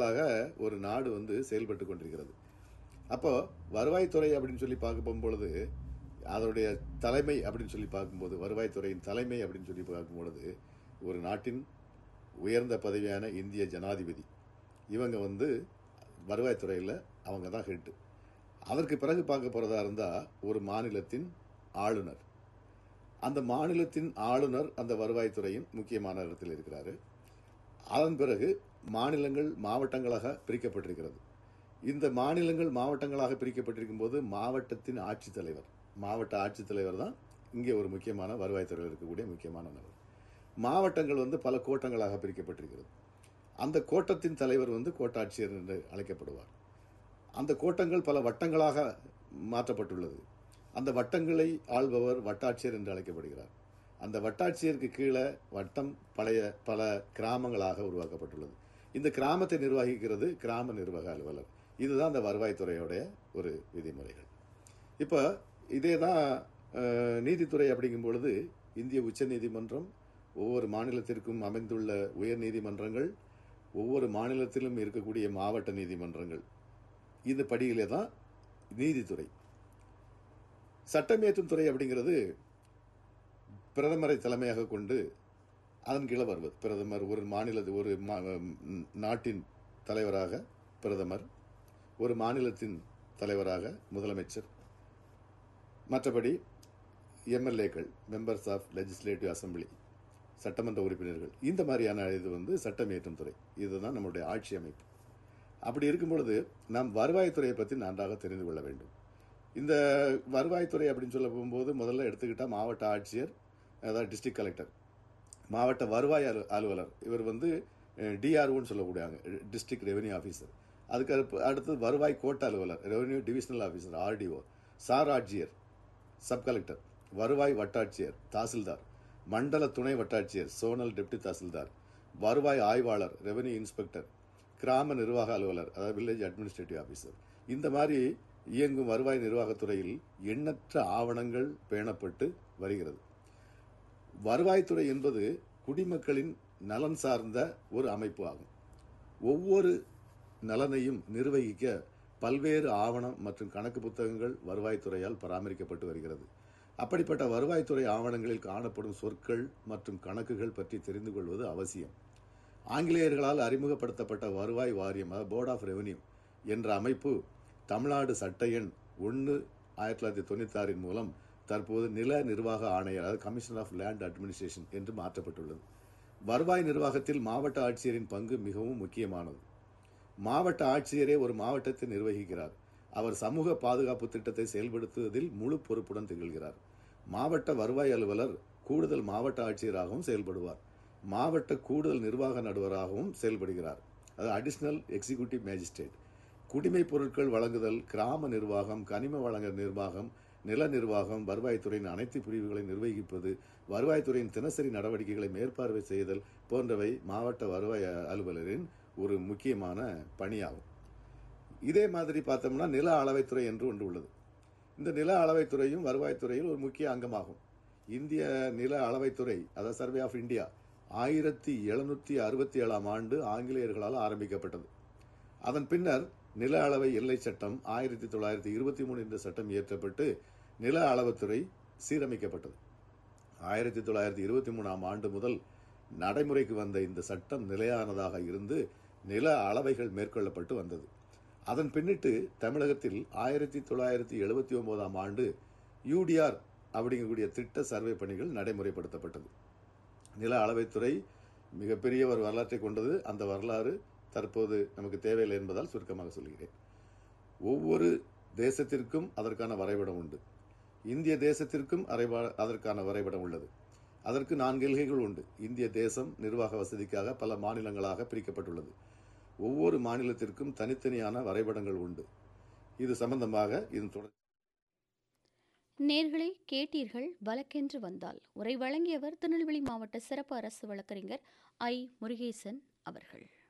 நாட்களாக ஒரு நாடு வந்து செயல்பட்டு கொண்டிருக்கிறது அப்போ வருவாய்த்துறை அப்படின்னு சொல்லி பார்க்க போகும்பொழுது அதனுடைய தலைமை அப்படின்னு சொல்லி பார்க்கும்போது வருவாய்த்துறையின் தலைமை அப்படின்னு சொல்லி பார்க்கும்பொழுது ஒரு நாட்டின் உயர்ந்த பதவியான இந்திய ஜனாதிபதி இவங்க வந்து வருவாய்த்துறையில் அவங்க தான் ஹெட்டு அதற்கு பிறகு பார்க்க போகிறதா இருந்தால் ஒரு மாநிலத்தின் ஆளுநர் அந்த மாநிலத்தின் ஆளுநர் அந்த வருவாய்த்துறையின் முக்கியமான இடத்தில் இருக்கிறாரு அதன் பிறகு மாநிலங்கள் மாவட்டங்களாக பிரிக்கப்பட்டிருக்கிறது இந்த மாநிலங்கள் மாவட்டங்களாக பிரிக்கப்பட்டிருக்கும் போது மாவட்டத்தின் ஆட்சித்தலைவர் மாவட்ட ஆட்சித்தலைவர் தான் இங்கே ஒரு முக்கியமான வருவாய்த்துறையில் இருக்கக்கூடிய முக்கியமான நபர் மாவட்டங்கள் வந்து பல கோட்டங்களாக பிரிக்கப்பட்டிருக்கிறது அந்த கோட்டத்தின் தலைவர் வந்து கோட்டாட்சியர் என்று அழைக்கப்படுவார் அந்த கோட்டங்கள் பல வட்டங்களாக மாற்றப்பட்டுள்ளது அந்த வட்டங்களை ஆள்பவர் வட்டாட்சியர் என்று அழைக்கப்படுகிறார் அந்த வட்டாட்சியருக்கு கீழே வட்டம் பழைய பல கிராமங்களாக உருவாக்கப்பட்டுள்ளது இந்த கிராமத்தை நிர்வகிக்கிறது கிராம நிர்வாக அலுவலர் இதுதான் அந்த வருவாய்த்துறையோடைய ஒரு விதிமுறைகள் இப்போ இதே தான் அஹ், நீதித்துறை அப்படிங்கும் பொழுது இந்திய உச்ச நீதிமன்றம் ஒவ்வொரு மாநிலத்திற்கும் அமைந்துள்ள உயர் நீதிமன்றங்கள் ஒவ்வொரு மாநிலத்திலும் இருக்கக்கூடிய மாவட்ட நீதிமன்றங்கள் இந்த படியிலே தான் நீதித்துறை சட்டமேற்றும் துறை அப்படிங்கிறது பிரதமரை தலைமையாக கொண்டு அதன் கீழே வருவது பிரதமர் ஒரு மாநில ஒரு மா- ம், நாட்டின் தலைவராக பிரதமர் ஒரு மாநிலத்தின் தலைவராக முதலமைச்சர் மற்றபடி எம்எல்ஏக்கள் மெம்பர்ஸ் ஆஃப் லெஜிஸ்லேட்டிவ் அசம்பிளி சட்டமன்ற உறுப்பினர்கள் இந்த மாதிரியான இது வந்து சட்டம் இயற்றும் துறை இதுதான் நம்மளுடைய ஆட்சி அமைப்பு அப்படி இருக்கும் பொழுது நாம் வருவாய்த்துறையை பற்றி நன்றாக தெரிந்து கொள்ள வேண்டும் இந்த வருவாய்த்துறை அப்படின்னு சொல்ல போகும்போது முதல்ல எடுத்துக்கிட்டால் மாவட்ட ஆட்சியர் அதாவது டிஸ்ட்ரிக்ட் கலெக்டர் மாவட்ட வருவாய் அலு அலுவலர் இவர் வந்து டிஆர்ஓன்னு சொல்லக்கூடியாங்க டிஸ்ட்ரிக்ட் ரெவென்யூ ஆஃபீஸர் அதுக்கு அடுப்பு- அடுத்தது வருவாய் கோட்ட அலுவலர் revenue divisional officer RDO sir ஆட்சியர் சப் கலெக்டர் வருவாய் வட்டாட்சியர் தாசில்தார் மண்டல துணை வட்டாட்சியர் சோனல் டெப்டி தாசில்தார் வருவாய் ஆய்வாளர் ரெவென்யூ இன்ஸ்பெக்டர் கிராம நிர்வாக அலுவலர் அதாவது வில்லேஜ் அட்மினிஸ்ட்ரேட்டிவ் ஆஃபீஸர் இந்த மாதிரி இயங்கும் வருவாய் நிர்வாகத்துறையில் எண்ணற்ற ஆவணங்கள் பேணப்பட்டு வருகிறது வருவாய்த்துறை என்பது குடிமக்களின் நலன் சார்ந்த ஒரு அமைப்பு ஆகும் ஒவ்வொரு நலனையும் நிர்வகிக்க பல்வேறு ஆவணம் மற்றும் கணக்கு புத்தகங்கள் வருவாய்த்துறையால் பராமரிக்கப்பட்டு வருகிறது அப்படிப்பட்ட வருவாய்த்துறை ஆவணங்களில் காணப்படும் சொற்கள் மற்றும் கணக்குகள் பற்றி தெரிந்து கொள்வது அவசியம் ஆங்கிலேயர்களால் அறிமுகப்படுத்தப்பட்ட வருவாய் வாரியம் போர்ட் ஆஃப் ரெவென்யூ என்ற அமைப்பு தமிழ்நாடு சட்ட எண் ஒன்று ஆயிரத்தி தொள்ளாயிரத்தி தொண்ணூத்தாறின் மூலம் தற்போது நில நிர்வாக ஆணையர் அதாவது கமிஷன் ஆஃப் லேண்ட் அட்மினிஸ்ட்ரேஷன் என்று மாற்றப்பட்டுள்ளது வருவாய் நிர்வாகத்தில் மாவட்ட ஆட்சியரின் பங்கு மிகவும் முக்கியமானது மாவட்ட ஆட்சியரே ஒரு மாவட்டத்தை நிர்வகிக்கிறார் அவர் சமூக பாதுகாப்பு திட்டத்தை செயல்படுத்துவதில் முழு பொறுப்புடன் திகழ்கிறார் மாவட்ட வருவாய் அலுவலர் கூடுதல் மாவட்ட ஆட்சியராகவும் செயல்படுவார் மாவட்ட கூடுதல் நிர்வாக நடுவராகவும் செயல்படுகிறார் அது அடிஷனல் எக்ஸிகியூட்டிவ் மேஜிஸ்ட்ரேட் குடிமைப் பொருட்கள் வழங்குதல் கிராம நிர்வாகம் கனிம வழங்க நிர்வாகம் நில நிர்வாகம் வருவாய்த்துறையின் அனைத்து பிரிவுகளை நிர்வகிப்பது வருவாய்த்துறையின் தினசரி நடவடிக்கைகளை மேற்பார்வை செய்தல் போன்றவை மாவட்ட வருவாய் அலுவலரின் ஒரு முக்கியமான பணியாகும் இதே மாதிரி பார்த்தோம்னா நில அளவைத்துறை என்று ஒன்று உள்ளது இந்த நில அளவைத்துறையும் வருவாய்த்துறையில் ஒரு முக்கிய அங்கமாகும் இந்திய நில அளவைத்துறை அதாவது சர்வே ஆஃப் இந்தியா ஆயிரத்தி எழுநூத்தி அறுபத்தி ஏழாம் ஆண்டு ஆங்கிலேயர்களால் ஆரம்பிக்கப்பட்டது அதன் பின்னர் நில அளவை எல்லை சட்டம் ஆயிரத்தி தொள்ளாயிரத்தி இருபத்தி மூணு என்ற சட்டம் இயற்றப்பட்டு நில அளவுத்துறை சீரமைக்கப்பட்டது ஆயிரத்தி தொள்ளாயிரத்தி இருபத்தி மூணாம் ஆண்டு முதல் நடைமுறைக்கு வந்த இந்த சட்டம் நிலையானதாக இருந்து நில அளவைகள் மேற்கொள்ளப்பட்டு வந்தது அதன் பின்னிட்டு தமிழகத்தில் ஆயிரத்தி தொள்ளாயிரத்தி எழுபத்தி ஒன்பதாம் ஆண்டு யூடிஆர் அப்படிங்கக்கூடிய திட்ட சர்வே பணிகள் நடைமுறைப்படுத்தப்பட்டது நில அளவைத்துறை மிகப்பெரிய ஒரு வரலாற்றை கொண்டது அந்த வரலாறு தற்போது நமக்கு தேவையில்லை என்பதால் சுருக்கமாக சொல்கிறேன் ஒவ்வொரு தேசத்திற்கும் அதற்கான வரைபடம் உண்டு இந்திய தேசத்திற்கும் அரைவா- அதற்கான வரைபடம் உள்ளது அதற்கு நான்கு எல்கைகள் உண்டு இந்திய தேசம் நிர்வாக வசதிக்காக பல மாநிலங்களாக பிரிக்கப்பட்டுள்ளது ஒவ்வொரு மாநிலத்திற்கும் தனித்தனியான வரைபடங்கள் உண்டு இது சம்பந்தமாக இதன் தொடர் நேர்களை கேட்டீர்கள் வழக்கென்று வந்தால் உரை வழங்கியவர் திருநெல்வேலி மாவட்ட சிறப்பு அரசு வழக்கறிஞர் ஐ முருகேசன் அவர்கள்